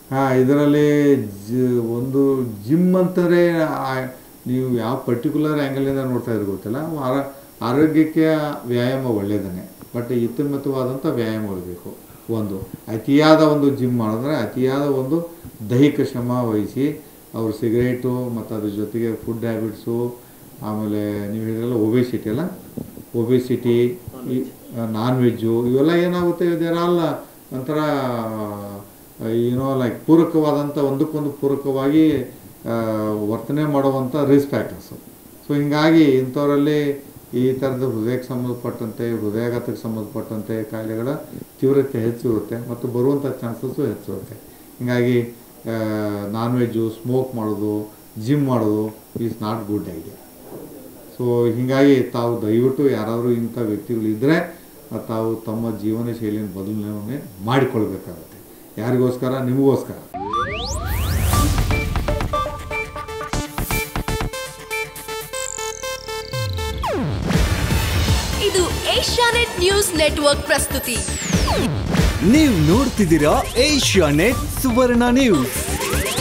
ಹಾಂ ಇದರಲ್ಲಿ ಜ ಒಂದು ಜಿಮ್ ಅಂತಾರೆ ಆ- ನೀವು ಯಾವ ಪರ್ಟಿಕ್ಯುಲರ್ ಆ್ಯಂಗಲಿಂದ ನೋಡ್ತಾ ಇದ್ರೆ ಗೊತ್ತಿಲ್ಲ ಆರ ಆರೋಗ್ಯಕ್ಕೆ ವ್ಯಾಯಾಮ ಒಳ್ಳೆಯದೇ ಬಟ್ ಇತಿಮಿತವಾದಂಥ ವ್ಯಾಯಾಮಗಳು ಬೇಕು ಒಂದು ಅತಿಯಾದ ಒಂದು ಜಿಮ್ ಮಾಡಿದ್ರೆ ಅತಿಯಾದ ಒಂದು ದೈಹಿಕ ಶ್ರಮ ವಹಿಸಿ ಅವರು ಸಿಗರೇಟು ಮತ್ತು ಅದ್ರ ಜೊತೆಗೆ ಫುಡ್ ಹ್ಯಾಬಿಟ್ಸು ಆಮೇಲೆ ನೀವು ಹೇಳಿದ್ರಲ್ಲ ಒಬೆಸಿಟಿ ಅಲ್ಲ ಒಬೆಸಿಟಿ ನಾನ್ ವೆಜ್ಜು ಇವೆಲ್ಲ ಏನಾಗುತ್ತೆ ಇದೆಲ್ಲ ಒಂಥರ ಏನೋ ಲೈಕ್ ಪೂರಕವಾದಂಥ ಒಂದಕ್ಕೊಂದು ಪೂರಕವಾಗಿ ಆ, ವರ್ತನೆ ಮಾಡುವಂಥ ರಿಸ್ಕ್ ಫ್ಯಾಕ್ಟರ್ಸು ಸೊ ಹೀಗಾಗಿ ಇಂಥವರಲ್ಲಿ ಈ ಥರದ ಹೃದಯಕ್ಕೆ ಸಂಬಂಧಪಟ್ಟಂತೆ ಹೃದಯಾಘಾತಕ್ಕೆ ಸಂಬಂಧಪಟ್ಟಂತೆ ಕಾಯಿಲೆಗಳ ತೀವ್ರತೆ ಹೆಚ್ಚಿರುತ್ತೆ ಮತ್ತು ಬರುವಂಥ ಚಾನ್ಸಸ್ಸು ಹೆಚ್ಚಿರುತ್ತೆ ಹೀಗಾಗಿ ನಾನ್ ವೆಜ್ಜು ಸ್ಮೋಕ್ ಮಾಡೋದು ಜಿಮ್ ಮಾಡೋದು is not good idea so ಹೀಗಾಗಿ ತಾವು ದಯವಿಟ್ಟು ಯಾರಾದರೂ ಇಂಥ ವ್ಯಕ್ತಿಗಳಿದ್ದರೆ ತಾವು ತಮ್ಮ ಜೀವನ ಶೈಲಿಯನ್ನು ಬದಲಾವಣೆ ಮಾಡಿಕೊಳ್ಬೇಕಾಗುತ್ತೆ ಯಾರಿಗೋಸ್ಕರ ನಿಮಗೋಸ್ಕರ ಇದು ಏಷ್ಯಾನೆಟ್ ನ್ಯೂಸ್ ನೆಟ್ವರ್ಕ್ ಪ್ರಸ್ತುತಿ ನೀವು ನೋಡ್ತಿದ್ದೀರಾ ಏಷ್ಯಾ ನೆಟ್ ಸುವರ್ಣ ನ್ಯೂಸ್